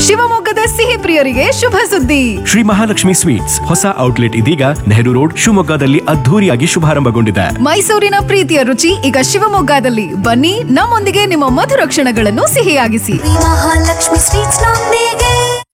ಶಿವಮೊಗ್ಗದ ಸಿಹಿ ಪ್ರಿಯರಿಗೆ ಶುಭ ಸುದ್ದಿ ಶ್ರೀ ಮಹಾಲಕ್ಷ್ಮಿ ಸ್ವೀಟ್ಸ್ ಹೊಸ ಔಟ್ಲೆಟ್ ಇದೀಗ ನೆಹರು ರೋಡ್ ಶಿವಮೊಗ್ಗದಲ್ಲಿ ಅದ್ಧೂರಿಯಾಗಿ ಶುಭಾರಂಭಗೊಂಡಿದೆ ಮೈಸೂರಿನ ಪ್ರೀತಿಯ ರುಚಿ ಈಗ ಶಿವಮೊಗ್ಗದಲ್ಲಿ ಬನ್ನಿ ನಮ್ಮೊಂದಿಗೆ ನಿಮ್ಮ ಮಧುರ ಕ್ಷಣಗಳನ್ನು ಸಿಹಿಯಾಗಿಸಿ ಮಹಾಲಕ್ಷ್ಮಿ ಸ್ವೀಟ್ಸ್ ನೊಂದಿಗೆ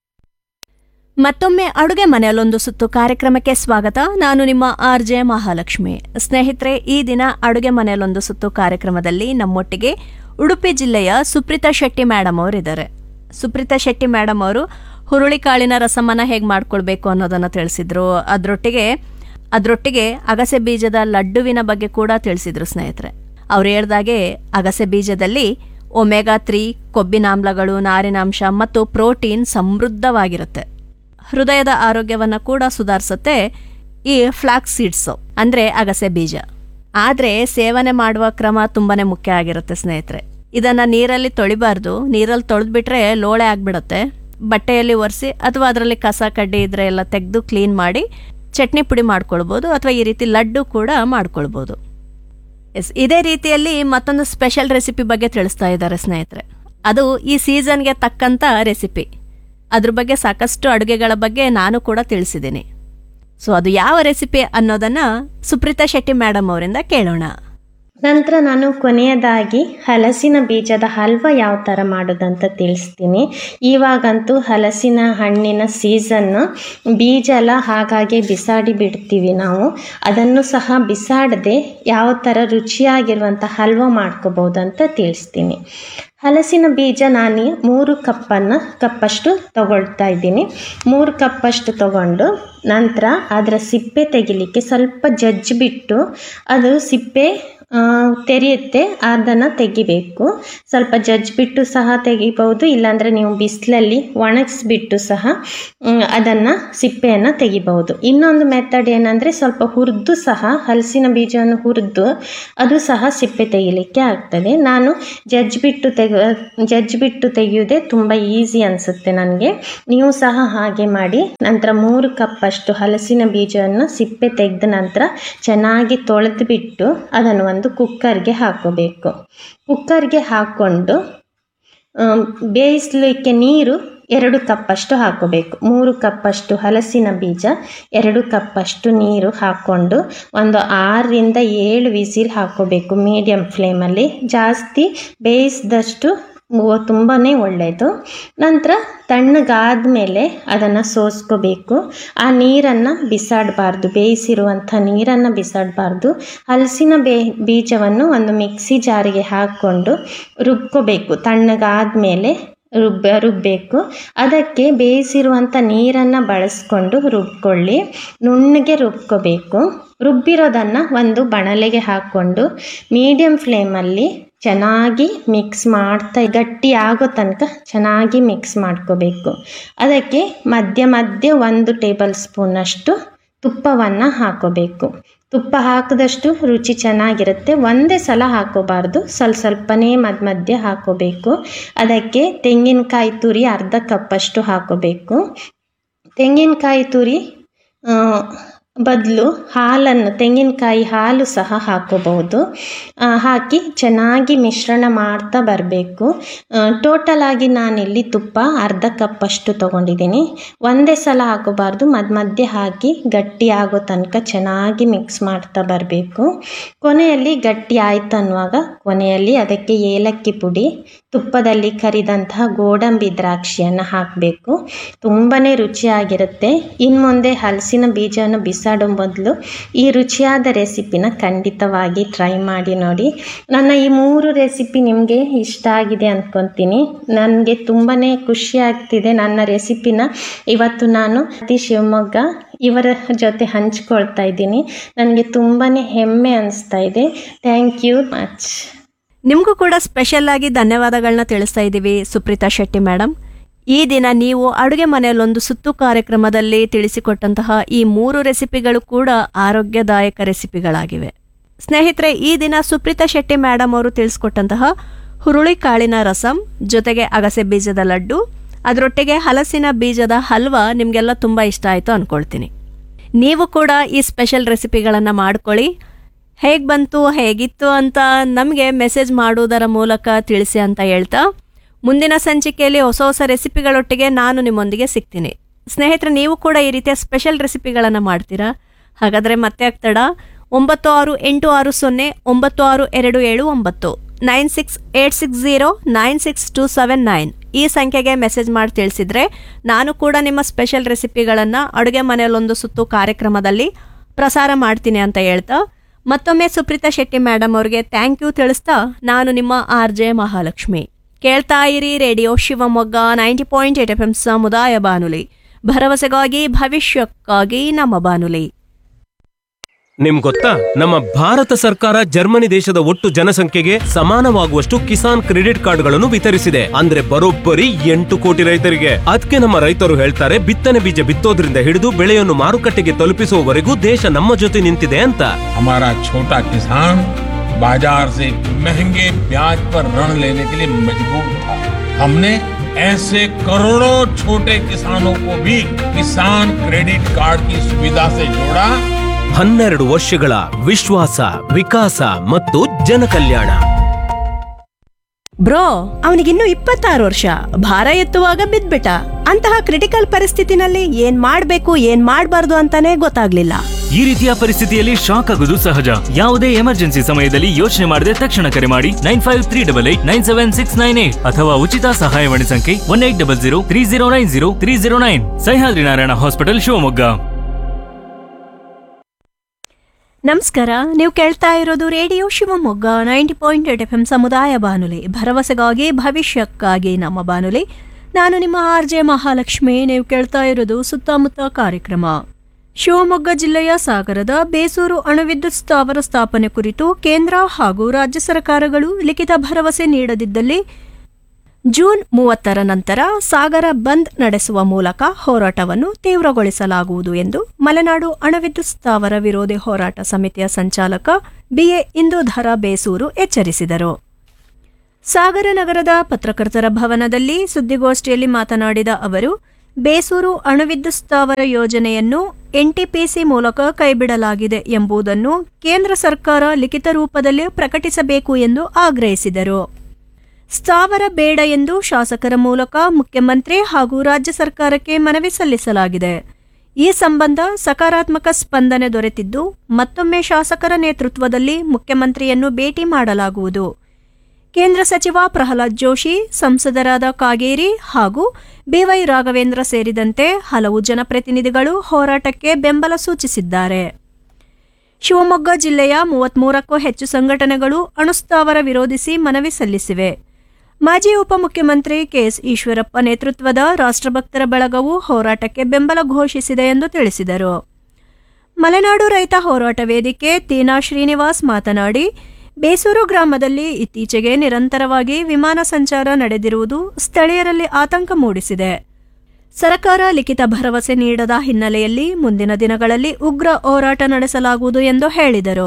ಮತ್ತೊಮ್ಮೆ ಅಡುಗೆ ಮನೆಯಲ್ಲೊಂದು ಸುತ್ತು ಕಾರ್ಯಕ್ರಮಕ್ಕೆ ಸ್ವಾಗತ ನಾನು ನಿಮ್ಮ ಆರ್ ಜೆ ಮಹಾಲಕ್ಷ್ಮಿ ಸ್ನೇಹಿತರೆ ಈ ದಿನ ಅಡುಗೆ ಮನೆಯಲ್ಲೊಂದು ಸುತ್ತು ಕಾರ್ಯಕ್ರಮದಲ್ಲಿ ನಮ್ಮೊಟ್ಟಿಗೆ ಉಡುಪಿ ಜಿಲ್ಲೆಯ ಸುಪ್ರೀತಾ ಶೆಟ್ಟಿ ಮೇಡಮ್ ಅವರಿದ್ದಾರೆ ಸುಪ್ರೀತಾ ಶೆಟ್ಟಿ ಮೇಡಮ್ ಅವರು ಹುರುಳಿಕಾಳಿನ ರಸಮನ್ನ ಹೇಗೆ ಮಾಡ್ಕೊಳ್ಬೇಕು ಅನ್ನೋದನ್ನು ತಿಳಿಸಿದ್ರು ಅದರೊಟ್ಟಿಗೆ ಅದರೊಟ್ಟಿಗೆ ಅಗಸೆ ಬೀಜದ ಲಡ್ಡುವಿನ ಬಗ್ಗೆ ಕೂಡ ತಿಳಿಸಿದ್ರು ಸ್ನೇಹಿತರೆ ಅವ್ರು ಹೇಳ್ದಾಗೆ ಅಗಸೆ ಬೀಜದಲ್ಲಿ ಒಮೆಗಾ ತ್ರೀ ಕೊಬ್ಬಿನಾಮ್ಲಗಳು ನಾರಿನಾಂಶ ಮತ್ತು ಪ್ರೋಟೀನ್ ಸಮೃದ್ಧವಾಗಿರುತ್ತೆ ಹೃದಯದ ಆರೋಗ್ಯವನ್ನು ಕೂಡ ಸುಧಾರಿಸುತ್ತೆ ಈ ಫ್ಲಾಕ್ಸ್ ಸೀಡ್ಸು ಅಂದರೆ ಅಗಸೆ ಬೀಜ ಆದರೆ ಸೇವನೆ ಮಾಡುವ ಕ್ರಮ ತುಂಬಾನೇ ಮುಖ್ಯ ಆಗಿರುತ್ತೆ ಸ್ನೇಹಿತರೆ ಇದನ್ನ ನೀರಲ್ಲಿ ತೊಳಿಬಾರ್ದು ನೀರಲ್ಲಿ ತೊಳೆದ್ಬಿಟ್ರೆ ಲೋಳೆ ಆಗ್ಬಿಡುತ್ತೆ ಬಟ್ಟೆಯಲ್ಲಿ ಒರೆಸಿ ಅಥವಾ ಅದರಲ್ಲಿ ಕಸ ಕಡ್ಡಿ ಇದ್ರೆ ಎಲ್ಲ ತೆಗೆದು ಕ್ಲೀನ್ ಮಾಡಿ ಚಟ್ನಿ ಪುಡಿ ಮಾಡ್ಕೊಳ್ಬೋದು ಅಥವಾ ಈ ರೀತಿ ಲಡ್ಡು ಕೂಡ ಮಾಡ್ಕೊಳ್ಬೋದು ಎಸ್ ಇದೇ ರೀತಿಯಲ್ಲಿ ಮತ್ತೊಂದು ಸ್ಪೆಷಲ್ ರೆಸಿಪಿ ಬಗ್ಗೆ ತಿಳಿಸ್ತಾ ಇದ್ದಾರೆ ಸ್ನೇಹಿತರೆ ಅದು ಈ ಸೀಸನ್ಗೆ ತಕ್ಕಂತ ರೆಸಿಪಿ ಅದ್ರ ಬಗ್ಗೆ ಸಾಕಷ್ಟು ಅಡುಗೆಗಳ ಬಗ್ಗೆ ನಾನು ಕೂಡ ತಿಳಿಸಿದ್ದೀನಿ ಸೊ ಅದು ಯಾವ ರೆಸಿಪಿ ಅನ್ನೋದನ್ನ ಸುಪ್ರೀತಾ ಶೆಟ್ಟಿ ಮೇಡಮ್ ಅವರಿಂದ ಕೇಳೋಣ ನಂತರ ನಾನು ಕೊನೆಯದಾಗಿ ಹಲಸಿನ ಬೀಜದ ಹಲ್ವ ಯಾವ ಥರ ಮಾಡೋದಂತ ತಿಳಿಸ್ತೀನಿ ಇವಾಗಂತೂ ಹಲಸಿನ ಹಣ್ಣಿನ ಸೀಸನ್ನು ಬೀಜ ಎಲ್ಲ ಹಾಗಾಗಿ ಬಿಸಾಡಿ ಬಿಡ್ತೀವಿ ನಾವು ಅದನ್ನು ಸಹ ಬಿಸಾಡದೆ ಯಾವ ಥರ ರುಚಿಯಾಗಿರುವಂಥ ಹಲ್ವ ಮಾಡ್ಕೋಬೋದು ಅಂತ ತಿಳಿಸ್ತೀನಿ ಹಲಸಿನ ಬೀಜ ನಾನು ಮೂರು ಕಪ್ಪನ್ನು ಕಪ್ಪಷ್ಟು ತಗೊಳ್ತಾ ಇದ್ದೀನಿ ಮೂರು ಕಪ್ಪಷ್ಟು ತಗೊಂಡು ನಂತರ ಅದರ ಸಿಪ್ಪೆ ತೆಗಿಲಿಕ್ಕೆ ಸ್ವಲ್ಪ ಜಜ್ಜಿಬಿಟ್ಟು ಅದು ಸಿಪ್ಪೆ ಆ, ತೆರೆಯುತ್ತೆ ಅದನ್ನು ತೆಗಿಬೇಕು ಸ್ವಲ್ಪ ಜಜ್ಜಿಬಿಟ್ಟು ಸಹ ತೆಗಿಬಹುದು ಇಲ್ಲಾಂದರೆ ನೀವು ಬಿಸಿಲಲ್ಲಿ ಒಣಗಿಸ್ಬಿಟ್ಟು ಸಹ ಅದನ್ನು ಸಿಪ್ಪೆಯನ್ನು ತೆಗಿಬಹುದು ಇನ್ನೊಂದು ಮೆಥಡ್ ಏನಂದರೆ ಸ್ವಲ್ಪ ಹುರಿದು ಸಹ ಹಲಸಿನ ಬೀಜವನ್ನು ಹುರಿದು ಅದು ಸಹ ಸಿಪ್ಪೆ ತೆಗಿಲಿಕ್ಕೆ ಆಗ್ತದೆ ನಾನು ಜಜ್ಜಿಬಿಟ್ಟು ತೆಗೆ ಜಜ್ಜಿಬಿಟ್ಟು ತೆಗೆಯೋದೇ ತುಂಬ ಈಸಿ ಅನಿಸುತ್ತೆ ನನಗೆ ನೀವು ಸಹ ಹಾಗೆ ಮಾಡಿ ನಂತರ ಮೂರು ಕಪ್ಪಷ್ಟು ಹಲಸಿನ ಬೀಜವನ್ನು ಸಿಪ್ಪೆ ತೆಗೆದ ನಂತರ ಚೆನ್ನಾಗಿ ತೊಳೆದು ಬಿಟ್ಟು ಅದನ್ನು ಒಂದು ಕುಕ್ಕರ್ಗೆ ಹಾಕೋಬೇಕು ಕುಕ್ಕರ್ಗೆ ಹಾಕ್ಕೊಂಡು ಆಮ್, ಬೇಯಿಸ್ಲಿಕ್ಕೆ ನೀರು ಎರಡು ಕಪ್ಪಷ್ಟು ಹಾಕೋಬೇಕು ಮೂರು ಕಪ್ಪಷ್ಟು ಹಲಸಿನ ಬೀಜ ಎರಡು ಕಪ್ಪಷ್ಟು ನೀರು ಹಾಕ್ಕೊಂಡು ಒಂದು ಆರರಿಂದ ಏಳು ವಿಸಿಲ್ ಹಾಕೋಬೇಕು ಮೀಡಿಯಮ್ ಫ್ಲೇಮಲ್ಲಿ ಜಾಸ್ತಿ ಬೇಯಿಸಿದಷ್ಟು ತುಂಬಾ ಒಳ್ಳೆಯದು ನಂತರ ತಣ್ಣಗಾದ ಮೇಲೆ ಅದನ್ನು ಸೋಸ್ಕೋಬೇಕು ಆ ನೀರನ್ನು ಬಿಸಾಡಬಾರ್ದು ಬೇಯಿಸಿರುವಂಥ ನೀರನ್ನು ಬಿಸಾಡಬಾರ್ದು ಹಲಸಿನ ಬೇ ಬೀಜವನ್ನು ಒಂದು ಮಿಕ್ಸಿ ಜಾರಿಗೆ ಹಾಕ್ಕೊಂಡು ರುಬ್ಕೋಬೇಕು ತಣ್ಣಗಾದ ಮೇಲೆ ರುಬ್ಬ ರುಬ್ಬಬೇಕು ಅದಕ್ಕೆ ಬೇಯಿಸಿರುವಂಥ ನೀರನ್ನು ಬಳಸ್ಕೊಂಡು ರುಬ್ಕೊಳ್ಳಿ ನುಣ್ಣಗೆ ರುಬ್ಕೋಬೇಕು ರುಬ್ಬಿರೋದನ್ನು ಒಂದು ಬಣಲೆಗೆ ಹಾಕ್ಕೊಂಡು ಮೀಡಿಯಮ್ ಫ್ಲೇಮಲ್ಲಿ ಚೆನ್ನಾಗಿ ಮಿಕ್ಸ್ ಮಾಡ್ತಾ ಗಟ್ಟಿ ಆಗೋ ತನಕ ಚೆನ್ನಾಗಿ ಮಿಕ್ಸ್ ಮಾಡ್ಕೋಬೇಕು ಅದಕ್ಕೆ ಮಧ್ಯ ಮಧ್ಯೆ ಒಂದು ಟೇಬಲ್ ಸ್ಪೂನಷ್ಟು ತುಪ್ಪವನ್ನು ಹಾಕೋಬೇಕು ತುಪ್ಪ ಹಾಕಿದಷ್ಟು ರುಚಿ ಚೆನ್ನಾಗಿರುತ್ತೆ ಒಂದೇ ಸಲ ಹಾಕೋಬಾರ್ದು ಸ್ವಲ್ಪ ಸ್ವಲ್ಪನೇ ಮಧ್ಯ ಮಧ್ಯೆ ಹಾಕೋಬೇಕು ಅದಕ್ಕೆ ತೆಂಗಿನಕಾಯಿ ತುರಿ ಅರ್ಧ ಕಪ್ಪಷ್ಟು ಹಾಕೋಬೇಕು ತೆಂಗಿನಕಾಯಿ ತುರಿ ಬದಲು ಹಾಲನ್ನು ತೆಂಗಿನಕಾಯಿ ಹಾಲು ಸಹ ಹಾಕೋಬಹುದು ಆ, ಹಾಕಿ ಚೆನ್ನಾಗಿ ಮಿಶ್ರಣ ಮಾಡ್ತಾ ಬರಬೇಕು ಟೋಟಲ್ ಆಗಿ ನಾನಿಲ್ಲಿ ತುಪ್ಪ ಅರ್ಧ ಕಪ್ಪಷ್ಟು ತೊಗೊಂಡಿದ್ದೀನಿ ಒಂದೇ ಸಲ ಹಾಕೋಬಾರ್ದು ಮಧ್ಯ ಮಧ್ಯೆ ಹಾಕಿ ಗಟ್ಟಿ ಆಗೋ ತನಕ ಚೆನ್ನಾಗಿ ಮಿಕ್ಸ್ ಮಾಡ್ತಾ ಬರಬೇಕು ಕೊನೆಯಲ್ಲಿ ಗಟ್ಟಿ ಆಯ್ತು ಅನ್ನುವಾಗ ಕೊನೆಯಲ್ಲಿ ಅದಕ್ಕೆ ಏಲಕ್ಕಿ ಪುಡಿ ತುಪ್ಪದಲ್ಲಿ ಕರಿದಂತಹ ಗೋಡಂಬಿ ದ್ರಾಕ್ಷಿಯನ್ನು ಹಾಕಬೇಕು ತುಂಬಾ ರುಚಿಯಾಗಿರುತ್ತೆ ಇನ್ನು ಮುಂದೆ ಹಲಸಿನ ಬೀಜವನ್ನು ಬಿಸಾಡೋ ಬದಲು ಈ ರುಚಿಯಾದ ರೆಸಿಪಿನ ಖಂಡಿತವಾಗಿ ಟ್ರೈ ಮಾಡಿ ನೋಡಿ ನನ್ನ ಈ ಮೂರು ರೆಸಿಪಿ ನಿಮಗೆ ಇಷ್ಟ ಆಗಿದೆ ಅಂದ್ಕೊತೀನಿ ನನಗೆ ತುಂಬಾ ಖುಷಿ ಆಗ್ತಿದೆ ನನ್ನ ರೆಸಿಪಿನ ಇವತ್ತು ನಾನು ಅತಿ ಶಿವಮೊಗ್ಗ ಇವರ ಜೊತೆ ಹಂಚ್ಕೊಳ್ತಾ ಇದ್ದೀನಿ ನನಗೆ ತುಂಬಾ ಹೆಮ್ಮೆ ಅನಿಸ್ತಾ ಇದೆ ಥ್ಯಾಂಕ್ ಯು ಮಚ್ ನಿಮಗೂ ಕೂಡ ಸ್ಪೆಷಲ್ ಆಗಿ ಧನ್ಯವಾದಗಳನ್ನ ತಿಳಿಸ್ತಾ ಇದ್ದೀವಿ ಸುಪ್ರೀತಾ ಶೆಟ್ಟಿ ಮೇಡಮ್ ಈ ದಿನ ನೀವು ಅಡುಗೆ ಮನೆಯಲ್ಲೊಂದು ಸುತ್ತು ಕಾರ್ಯಕ್ರಮದಲ್ಲಿ ತಿಳಿಸಿಕೊಟ್ಟಂತಹ ಈ ಮೂರು ರೆಸಿಪಿಗಳು ಕೂಡ ಆರೋಗ್ಯದಾಯಕ ರೆಸಿಪಿಗಳಾಗಿವೆ ಸ್ನೇಹಿತರೆ ಈ ದಿನ ಸುಪ್ರೀತಾ ಶೆಟ್ಟಿ ಮೇಡಮ್ ಅವರು ತಿಳಿಸ್ಕೊಟ್ಟಂತಹ ಹುರುಳಿ ಕಾಳಿನ ರಸಂ ಜೊತೆಗೆ ಅಗಸೆ ಬೀಜದ ಲಡ್ಡು ಅದರೊಟ್ಟಿಗೆ ಹಲಸಿನ ಬೀಜದ ಹಲ್ವಾ ನಿಮಗೆಲ್ಲ ತುಂಬ ಇಷ್ಟ ಆಯಿತು ಅಂದ್ಕೊಳ್ತೀನಿ ನೀವು ಕೂಡ ಈ ಸ್ಪೆಷಲ್ ರೆಸಿಪಿಗಳನ್ನು ಮಾಡ್ಕೊಳ್ಳಿ ಹೇಗೆ ಬಂತು ಹೇಗಿತ್ತು ಅಂತ ನಮಗೆ ಮೆಸೇಜ್ ಮಾಡುವುದರ ಮೂಲಕ ತಿಳಿಸಿ ಅಂತ ಹೇಳ್ತಾ ಮುಂದಿನ ಸಂಚಿಕೆಯಲ್ಲಿ ಹೊಸ ಹೊಸ ರೆಸಿಪಿಗಳೊಟ್ಟಿಗೆ ನಾನು ನಿಮ್ಮೊಂದಿಗೆ ಸಿಗ್ತೀನಿ ಸ್ನೇಹಿತರೆ ನೀವು ಕೂಡ ಈ ರೀತಿಯ ಸ್ಪೆಷಲ್ ರೆಸಿಪಿಗಳನ್ನು ಮಾಡ್ತೀರಾ ಹಾಗಾದರೆ ಮತ್ತೆ ಆಗ್ತಡ ಒಂಬತ್ತು ಆರು ಎಂಟು ಆರು ಸೊನ್ನೆ ಒಂಬತ್ತು ಆರು ಎರಡು ಏಳು ಒಂಬತ್ತು nine six eight six zero nine six two seven nine ಈ ಸಂಖ್ಯೆಗೆ ಮೆಸೇಜ್ ಮಾಡಿ ತಿಳಿಸಿದ್ರೆ ನಾನು ಕೂಡ ನಿಮ್ಮ ಸ್ಪೆಷಲ್ ರೆಸಿಪಿಗಳನ್ನು ಅಡುಗೆ ಮನೆಯಲ್ಲೊಂದು ಸುತ್ತು ಕಾರ್ಯಕ್ರಮದಲ್ಲಿ ಪ್ರಸಾರ ಮಾಡ್ತೀನಿ ಅಂತ ಹೇಳ್ತಾ ಮತ್ತೊಮ್ಮೆ ಸುಪ್ರೀತಾ ಶೆಟ್ಟಿ ಮೇಡಮ್ ಅವ್ರಿಗೆ ಥ್ಯಾಂಕ್ ಯು ತಿಳಿಸ್ತಾ ನಾನು ನಿಮ್ಮ ಆರ್ ಜೆ ಮಹಾಲಕ್ಷ್ಮಿ ಕೇಳ್ತಾ ಇರಿ radio Shivamogga ninety point eight F M ಸಮುದಾಯ ಬಾನುಲಿ ಭರವಸೆಗಾಗಿ ಭವಿಷ್ಯಕ್ಕಾಗಿ ನಮ್ಮ ಬಾನುಲಿ ನಿಮ್ ಗೊತ್ತಾ ನಮ್ಮ ಭಾರತ ಸರ್ಕಾರ ಜರ್ಮನಿ ದೇಶದ ಒಟ್ಟು ಜನಸಂಖ್ಯೆಗೆ ಸಮಾನವಾಗುವಷ್ಟು ಕಿಸಾನ್ ಕ್ರೆಡಿಟ್ ಕಾರ್ಡ್ಗಳನ್ನು ವಿತರಿಸಿದೆ ಅಂದ್ರೆ ಬರೋಬ್ಬರಿ ಎಂಟು ಕೋಟಿ ರೈತರಿಗೆ ಅದಕ್ಕೆ ನಮ್ಮ ರೈತರು ಹೇಳ್ತಾರೆ ಬಿತ್ತನೆ ಬೀಜ ಬಿತ್ತೋದ್ರಿಂದ ಹಿಡಿದು ಬೆಳೆಯನ್ನು ಮಾರುಕಟ್ಟೆಗೆ ತಲುಪಿಸುವವರೆಗೂ ದೇಶ ನಮ್ಮ ಜೊತೆ ನಿಂತಿದೆ ಅಂತ हमारा छोटा किसान बाजार से महंगे ब्याज पर ऋण लेने के लिए मजबूर था हमने ऐसे करोड़ों छोटे किसानों को भी किसान क्रेडिट कार्ड की सुविधा से जोड़ा ಹನ್ನೆರಡು ವರ್ಷಗಳ ವಿಶ್ವಾಸ ವಿಕಾಸ ಮತ್ತು ಜನಕಲ್ಯಾಣ ಬ್ರೋ ಅವನಿಗಿನ್ನೂ ಇಪ್ಪತ್ತಾರು ವರ್ಷ ಭಾರ ಎತ್ತುವಾಗ ಬಿದ್ಬಿಟ್ಟ ಅಂತಹ ಕ್ರಿಟಿಕಲ್ ಪರಿಸ್ಥಿತಿನಲ್ಲಿ ಏನ್ ಮಾಡ್ಬೇಕು ಏನ್ ಮಾಡ್ಬಾರ್ದು ಅಂತಾನೆ ಗೊತ್ತಾಗ್ಲಿಲ್ಲ ಈ ರೀತಿಯ ಪರಿಸ್ಥಿತಿಯಲ್ಲಿ ಶಾಕ್ ಆಗುವುದು ಸಹಜ ಯಾವುದೇ ಎಮರ್ಜೆನ್ಸಿ ಸಮಯದಲ್ಲಿ ಯೋಚನೆ ಮಾಡದೆ ತಕ್ಷಣ ಕರೆ ಮಾಡಿ nine five three double eight nine seven six nine eight ಅಥವಾ ಉಚಿತ ಸಹಾಯವಾಣಿ ಸಂಖ್ಯೆ one eight double zero three zero nine zero three zero nine Sahyadri Narayana hospital Shivamogga ನಮಸ್ಕಾರ ನೀವು ಕೇಳ್ತಾ ಇರೋದು radio Shivamogga ninety point eight F M ಸಮುದಾಯ ಬಾನುಲಿ ಭರವಸೆಗಾಗಿ ಭವಿಷ್ಯಕ್ಕಾಗಿ ನಮ್ಮ ಬಾನುಲಿ ನಾನು ನಿಮ್ಮ ಆರ್ ಜೆ ಮಹಾಲಕ್ಷ್ಮಿ ನೀವು ಕೇಳ್ತಾ ಇರೋದು ಸುತ್ತಮುತ್ತ ಕಾರ್ಯಕ್ರಮ ಶಿವಮೊಗ್ಗ ಜಿಲ್ಲೆಯ ಸಾಗರದ ಬೇಸೂರು ಅಣುವಿದ್ಯುತ್ ಸ್ಥಾವರ ಸ್ಥಾಪನೆ ಕುರಿತು ಕೇಂದ್ರ ಹಾಗೂ ರಾಜ್ಯ ಸರ್ಕಾರಗಳು ಲಿಖಿತ ಭರವಸೆ ನೀಡದಿದ್ದಲ್ಲಿ ಜೂನ್ ಮೂವತ್ತರ ನಂತರ ಸಾಗರ ಬಂದ್ ನಡೆಸುವ ಮೂಲಕ ಹೋರಾಟವನ್ನು ತೀವ್ರಗೊಳಿಸಲಾಗುವುದು ಎಂದು ಮಲೆನಾಡು ಅಣುವಿದ್ಯುತ್ ಸ್ಥಾವರ ವಿರೋಧಿ ಹೋರಾಟ ಸಮಿತಿಯ ಸಂಚಾಲಕ ಬಿಎ ಇಂದುಧರ ಬೇಸೂರು ಎಚ್ಚರಿಸಿದರು ಸಾಗರ ನಗರದ ಪತ್ರಕರ್ತರ ಭವನದಲ್ಲಿ ಸುದ್ದಿಗೋಷ್ಠಿಯಲ್ಲಿ ಮಾತನಾಡಿದ ಅವರು ಬೇಸೂರು ಅಣುವಿದ್ಯುತ್ ಸ್ಥಾವರ ಯೋಜನೆಯನ್ನು ಎನ್ಟಿಪಿಸಿ ಮೂಲಕ ಕೈಬಿಡಲಾಗಿದೆ ಎಂಬುದನ್ನು ಕೇಂದ್ರ ಸರ್ಕಾರ ಲಿಖಿತ ರೂಪದಲ್ಲಿ ಪ್ರಕಟಿಸಬೇಕು ಎಂದು ಆಗ್ರಹಿಸಿದರು ಸ್ಥಾವರ ಬೇಡ ಎಂದು ಶಾಸಕರ ಮೂಲಕ ಮುಖ್ಯಮಂತ್ರಿ ಹಾಗೂ ರಾಜ್ಯ ಸರ್ಕಾರಕ್ಕೆ ಮನವಿ ಸಲ್ಲಿಸಲಾಗಿದೆ ಈ ಸಂಬಂಧ ಸಕಾರಾತ್ಮಕ ಸ್ಪಂದನೆ ದೊರೆತಿದ್ದು ಮತ್ತೊಮ್ಮೆ ಶಾಸಕರ ನೇತೃತ್ವದಲ್ಲಿ ಮುಖ್ಯಮಂತ್ರಿಯನ್ನು ಭೇಟಿ ಮಾಡಲಾಗುವುದು ಕೇಂದ್ರ ಸಚಿವ ಪ್ರಹ್ಲಾದ್ ಜೋಶಿ ಸಂಸದರಾದ ಕಾಗೇರಿ ಹಾಗೂ ಬಿವೈ ರಾಘವೇಂದ್ರ ಸೇರಿದಂತೆ ಹಲವು ಜನಪ್ರತಿನಿಧಿಗಳು ಹೋರಾಟಕ್ಕೆ ಬೆಂಬಲ ಸೂಚಿಸಿದ್ದಾರೆ ಶಿವಮೊಗ್ಗ ಜಿಲ್ಲೆಯ ಮೂವತ್ಮೂರಕ್ಕೂ ಹೆಚ್ಚು ಸಂಘಟನೆಗಳು ಅಣುಸ್ಥಾವರ ವಿರೋಧಿಸಿ ಮನವಿ ಸಲ್ಲಿಸಿವೆ ಮಾಜಿ ಉಪಮುಖ್ಯಮಂತ್ರಿ ಕೆಎಸ್ ಈಶ್ವರಪ್ಪ ನೇತೃತ್ವದ ರಾಷ್ಟ್ರಭಕ್ತರ ಬಳಗವು ಹೋರಾಟಕ್ಕೆ ಬೆಂಬಲ ಘೋಷಿಸಿದೆ ಎಂದು ತಿಳಿಸಿದರು ಮಲೆನಾಡು ರೈತ ಹೋರಾಟ ವೇದಿಕೆ ತೀನಾ ಶ್ರೀನಿವಾಸ್ ಮಾತನಾಡಿ ಬೇಸೂರು ಗ್ರಾಮದಲ್ಲಿ ಇತ್ತೀಚೆಗೆ ನಿರಂತರವಾಗಿ ವಿಮಾನ ಸಂಚಾರ ನಡೆದಿರುವುದು ಸ್ಥಳೀಯರಲ್ಲಿ ಆತಂಕ ಮೂಡಿಸಿದೆ ಸರ್ಕಾರ ಲಿಖಿತ ಭರವಸೆ ನೀಡದ ಹಿನ್ನೆಲೆಯಲ್ಲಿ ಮುಂದಿನ ದಿನಗಳಲ್ಲಿ ಉಗ್ರ ಹೋರಾಟ ನಡೆಸಲಾಗುವುದು ಎಂದು ಹೇಳಿದರು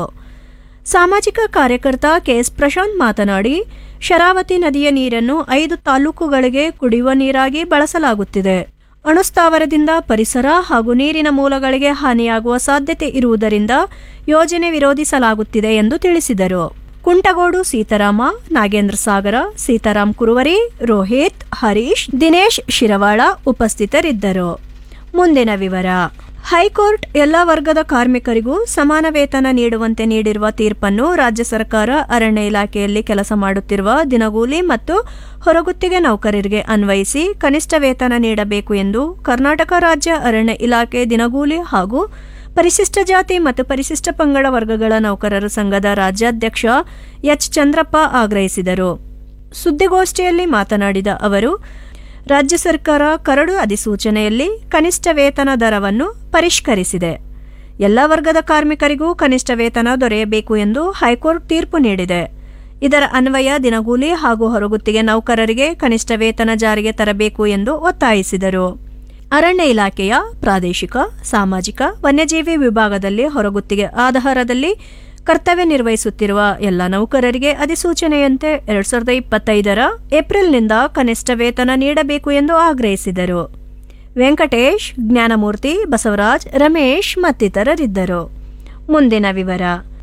ಸಾಮಾಜಿಕ ಕಾರ್ಯಕರ್ತ ಕೆಎಸ್ ಪ್ರಶಾಂತ್ ಮಾತನಾಡಿ ಶರಾವತಿ ನದಿಯ ನೀರನ್ನು ಐದು ತಾಲೂಕುಗಳಿಗೆ ಕುಡಿಯುವ ನೀರಾಗಿ ಬಳಸಲಾಗುತ್ತಿದೆ ಅಣುಸ್ಥಾವರದಿಂದ ಪರಿಸರ ಹಾಗೂ ನೀರಿನ ಮೂಲಗಳಿಗೆ ಹಾನಿಯಾಗುವ ಸಾಧ್ಯತೆ ಇರುವುದರಿಂದ ಯೋಜನೆ ವಿರೋಧಿಸಲಾಗುತ್ತಿದೆ ಎಂದು ತಿಳಿಸಿದರು ಕುಂಟಗೋಡು ಸೀತಾರಾಮ ನಾಗೇಂದ್ರ ಸಾಗರ ಸೀತಾರಾಮ್ ಕುರುವರಿ ರೋಹಿತ್ ಹರೀಶ್ ದಿನೇಶ್ ಶಿರವಾಳ ಉಪಸ್ಥಿತರಿದ್ದರು ಮುಂದಿನ ವಿವರ ಹೈಕೋರ್ಟ್ ಎಲ್ಲ ವರ್ಗದ ಕಾರ್ಮಿಕರಿಗೂ ಸಮಾನ ವೇತನ ನೀಡುವಂತೆ ನೀಡಿರುವ ತೀರ್ಪನ್ನು ರಾಜ್ಯ ಸರ್ಕಾರ ಅರಣ್ಯ ಇಲಾಖೆಯಲ್ಲಿ ಕೆಲಸ ಮಾಡುತ್ತಿರುವ ದಿನಗೂಲಿ ಮತ್ತು ಹೊರಗುತ್ತಿಗೆ ನೌಕರರಿಗೆ ಅನ್ವಯಿಸಿ ಕನಿಷ್ಠ ವೇತನ ನೀಡಬೇಕು ಎಂದು ಕರ್ನಾಟಕ ರಾಜ್ಯ ಅರಣ್ಯ ಇಲಾಖೆ ದಿನಗೂಲಿ ಹಾಗೂ ಪರಿಶಿಷ್ಟ ಜಾತಿ ಮತ್ತು ಪರಿಶಿಷ್ಟ ಪಂಗಡ ವರ್ಗಗಳ ನೌಕರರ ಸಂಘದ ರಾಜ್ಯಾಧ್ಯಕ್ಷ ಎಚ್ ಚಂದ್ರಪ್ಪ ಆಗ್ರಹಿಸಿದರು ಸುದ್ದಿಗೋಷ್ಠಿಯಲ್ಲಿ ಮಾತನಾಡಿದ ಅವರು ರಾಜ್ಯ ಸರ್ಕಾರ ಕರಡು ಅಧಿಸೂಚನೆಯಲ್ಲಿ ಕನಿಷ್ಠ ವೇತನ ದರವನ್ನು ಪರಿಷ್ಕರಿಸಿದೆ ಎಲ್ಲ ವರ್ಗದ ಕಾರ್ಮಿಕರಿಗೂ ಕನಿಷ್ಠ ವೇತನ ದೊರೆಯಬೇಕು ಎಂದು ಹೈಕೋರ್ಟ್ ತೀರ್ಪು ನೀಡಿದೆ ಇದರ ಅನ್ವಯ ದಿನಗೂಲಿ ಹಾಗೂ ಹೊರಗುತ್ತಿಗೆ ನೌಕರರಿಗೆ ಕನಿಷ್ಠ ವೇತನ ಜಾರಿಗೆ ತರಬೇಕು ಎಂದು ಒತ್ತಾಯಿಸಿದರು ಅರಣ್ಯ ಇಲಾಖೆಯ ಪ್ರಾದೇಶಿಕ ಸಾಮಾಜಿಕ ವನ್ಯಜೀವಿ ವಿಭಾಗದಲ್ಲಿ ಹೊರಗುತ್ತಿಗೆ ಆಧಾರದಲ್ಲಿ ಕರ್ತವ್ಯ ನಿರ್ವಹಿಸುತ್ತಿರುವ ಎಲ್ಲ ನೌಕರರಿಗೆ ಅಧಿಸೂಚನೆಯಂತೆ ಎರಡ್ ಸಾವಿರದ ಇಪ್ಪತ್ತೈದರ ಏಪ್ರಿಲ್ನಿಂದ ಕನಿಷ್ಠ ವೇತನ ನೀಡಬೇಕು ಎಂದು ಆಗ್ರಹಿಸಿದರು ವೆಂಕಟೇಶ್ ಜ್ಞಾನಮೂರ್ತಿ ಬಸವರಾಜ್ ರಮೇಶ್ ಮತ್ತಿತರರಿದ್ದರು ಮುಂದಿನ ವಿವರ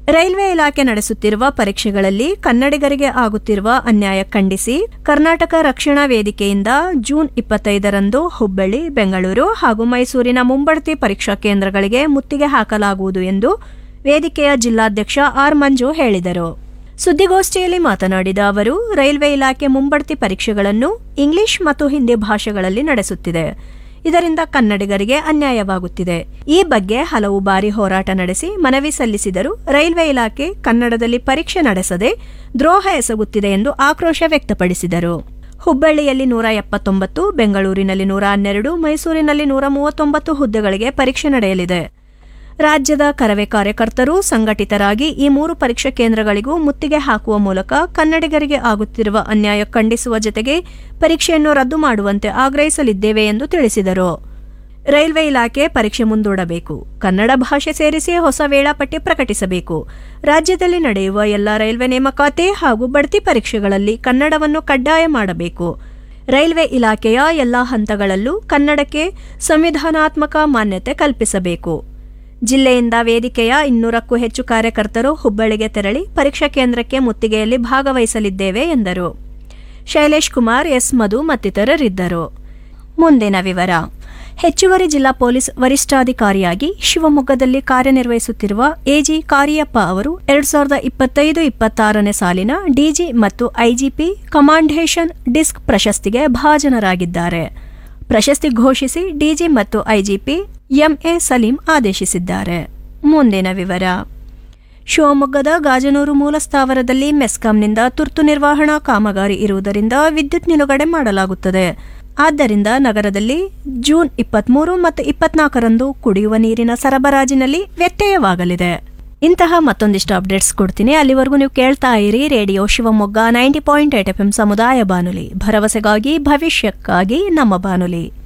ರೈಲ್ವೆ ಇಲಾಖೆ ನಡೆಸುತ್ತಿರುವ ಪರೀಕ್ಷೆಗಳಲ್ಲಿ ಕನ್ನಡಿಗರಿಗೆ ಆಗುತ್ತಿರುವ ಅನ್ಯಾಯ ಖಂಡಿಸಿ ಕರ್ನಾಟಕ ರಕ್ಷಣಾ ವೇದಿಕೆಯಿಂದ ಜೂನ್ ಇಪ್ಪತ್ತೈದರಂದು ಹುಬ್ಬಳ್ಳಿ ಬೆಂಗಳೂರು ಹಾಗೂ ಮೈಸೂರಿನ ಮುಂಬಡ್ತಿ ಪರೀಕ್ಷಾ ಕೇಂದ್ರಗಳಿಗೆ ಮುತ್ತಿಗೆ ಹಾಕಲಾಗುವುದು ಎಂದು ವೇದಿಕೆಯ ಜಿಲ್ಲಾಧ್ಯಕ್ಷ ಆರ್ ಮಂಜು ಹೇಳಿದರು ಸುದ್ದಿಗೋಷ್ಠಿಯಲ್ಲಿ ಮಾತನಾಡಿದ ಅವರು ರೈಲ್ವೆ ಇಲಾಖೆ ಮುಂಬಡ್ತಿ ಪರೀಕ್ಷೆಗಳನ್ನು ಇಂಗ್ಲಿಷ್ ಮತ್ತು ಹಿಂದಿ ಭಾಷೆಗಳಲ್ಲಿ ನಡೆಸುತ್ತಿದೆ ಇದರಿಂದ ಕನ್ನಡಿಗರಿಗೆ ಅನ್ಯಾಯವಾಗುತ್ತಿದೆ ಈ ಬಗ್ಗೆ ಹಲವು ಬಾರಿ ಹೋರಾಟ ನಡೆಸಿ ಮನವಿ ಸಲ್ಲಿಸಿದರೂ ರೈಲ್ವೆ ಇಲಾಖೆ ಕನ್ನಡದಲ್ಲಿ ಪರೀಕ್ಷೆ ನಡೆಸದೆ ದ್ರೋಹ ಎಸಗುತ್ತಿದೆ ಎಂದು ಆಕ್ರೋಶ ವ್ಯಕ್ತಪಡಿಸಿದರು ಹುಬ್ಬಳ್ಳಿಯಲ್ಲಿ ನೂರ ಎಪ್ಪತ್ತೊಂಬತ್ತು ಬೆಂಗಳೂರಿನಲ್ಲಿ ನೂರ ಹನ್ನೆರಡು ಮೈಸೂರಿನಲ್ಲಿ ನೂರ ಮೂವತ್ತೊಂಬತ್ತು ಹುದ್ದೆಗಳಿಗೆ ಪರೀಕ್ಷೆ ನಡೆಯಲಿದೆ ರಾಜ್ಯದ ಕರವೇ ಕಾರ್ಯಕರ್ತರು ಸಂಘಟಿತರಾಗಿ ಈ ಮೂರು ಪರೀಕ್ಷಾ ಕೇಂದ್ರಗಳಿಗೂ ಮುತ್ತಿಗೆ ಹಾಕುವ ಮೂಲಕ ಕನ್ನಡಿಗರಿಗೆ ಆಗುತ್ತಿರುವ ಅನ್ಯಾಯ ಖಂಡಿಸುವ ಜತೆಗೆ ಪರೀಕ್ಷೆಯನ್ನು ರದ್ದು ಮಾಡುವಂತೆ ಆಗ್ರಹಿಸಲಿದ್ದೇವೆ ಎಂದು ತಿಳಿಸಿದರು ರೈಲ್ವೆ ಇಲಾಖೆ ಪರೀಕ್ಷೆ ಮುಂದೂಡಬೇಕು ಕನ್ನಡ ಭಾಷೆ ಸೇರಿಸಿ ಹೊಸ ವೇಳಾಪಟ್ಟಿ ಪ್ರಕಟಿಸಬೇಕು ರಾಜ್ಯದಲ್ಲಿ ನಡೆಯುವ ಎಲ್ಲ ರೈಲ್ವೆ ನೇಮಕಾತಿ ಹಾಗೂ ಬಡ್ತಿ ಪರೀಕ್ಷೆಗಳಲ್ಲಿ ಕನ್ನಡವನ್ನು ಕಡ್ಡಾಯ ಮಾಡಬೇಕು ರೈಲ್ವೆ ಇಲಾಖೆಯ ಎಲ್ಲಾ ಹಂತಗಳಲ್ಲೂ ಕನ್ನಡಕ್ಕೆ ಸಂವಿಧಾನಾತ್ಮಕ ಮಾನ್ಯತೆ ಕಲ್ಪಿಸಬೇಕು ಜಿಲ್ಲೆಯಿಂದ ವೇದಿಕೆಯ ಇನ್ನೂರಕ್ಕೂ ಹೆಚ್ಚು ಕಾರ್ಯಕರ್ತರು ಹುಬ್ಬಳ್ಳಿಗೆ ತೆರಳಿ ಪರೀಕ್ಷಾ ಕೇಂದ್ರಕ್ಕೆ ಮುತ್ತಿಗೆಯಲ್ಲಿ ಭಾಗವಹಿಸಲಿದ್ದೇವೆ ಎಂದರು ಶೈಲೇಶ್ ಕುಮಾರ್ ಎಸ್ ಮಧು ಮತ್ತಿತರರಿದ್ದರು ಮುಂದಿನ ವಿವರ ಹೆಚ್ಚುವರಿ ಜಿಲ್ಲಾ ಪೊಲೀಸ್ ವರಿಷ್ಠಾಧಿಕಾರಿಯಾಗಿ ಶಿವಮೊಗ್ಗದಲ್ಲಿ ಕಾರ್ಯನಿರ್ವಹಿಸುತ್ತಿರುವ ಎಜಿ ಕಾರಿಯಪ್ಪ ಅವರು ಎರಡ್ ಸಾವಿರದ ಇಪ್ಪತ್ತೈದು ಇಪ್ಪತ್ತಾರನೇ ಸಾಲಿನ ಡಿಜಿ ಮತ್ತು ಐಜಿಪಿ ಕಮಾಂಡೇಷನ್ ಡಿಸ್ಕ್ ಪ್ರಶಸ್ತಿಗೆ ಭಾಜನರಾಗಿದ್ದಾರೆ ಪ್ರಶಸ್ತಿ ಘೋಷಿಸಿ ಡಿಜಿ ಮತ್ತು ಐಜಿಪಿ ಎಂಎ ಸಲೀಂ ಆದೇಶಿಸಿದ್ದಾರೆ ಮುಂದಿನ ವಿವರ ಶಿವಮೊಗ್ಗದ ಗಾಜನೂರು ಮೂಲ ಸ್ಥಾವರದಲ್ಲಿ ಮೆಸ್ಕಾಂನಿಂದ ತುರ್ತು ನಿರ್ವಹಣಾ ಕಾಮಗಾರಿ ಇರುವುದರಿಂದ ವಿದ್ಯುತ್ ನಿಲುಗಡೆ ಮಾಡಲಾಗುತ್ತದೆ ಆದ್ದರಿಂದ ನಗರದಲ್ಲಿ ಜೂನ್ ಇಪ್ಪತ್ಮೂರು ಮತ್ತು ಇಪ್ಪತ್ನಾಲ್ಕರಂದು ಕುಡಿಯುವ ನೀರಿನ ಸರಬರಾಜಿನಲ್ಲಿ ವ್ಯತ್ಯಯವಾಗಲಿದೆ ಇಂತಹ ಮತ್ತೊಂದಿಷ್ಟು ಅಪ್ಡೇಟ್ಸ್ ಕೊಡ್ತೀನಿ ಅಲ್ಲಿವರೆಗೂ ನೀವು ಕೇಳ್ತಾ ಇರಿ radio Shivamogga ninety point eight F M ಸಮುದಾಯ ಬಾನುಲಿ ಭರವಸೆಗಾಗಿ ಭವಿಷ್ಯಕ್ಕಾಗಿ ನಮ್ಮ ಬಾನುಲಿ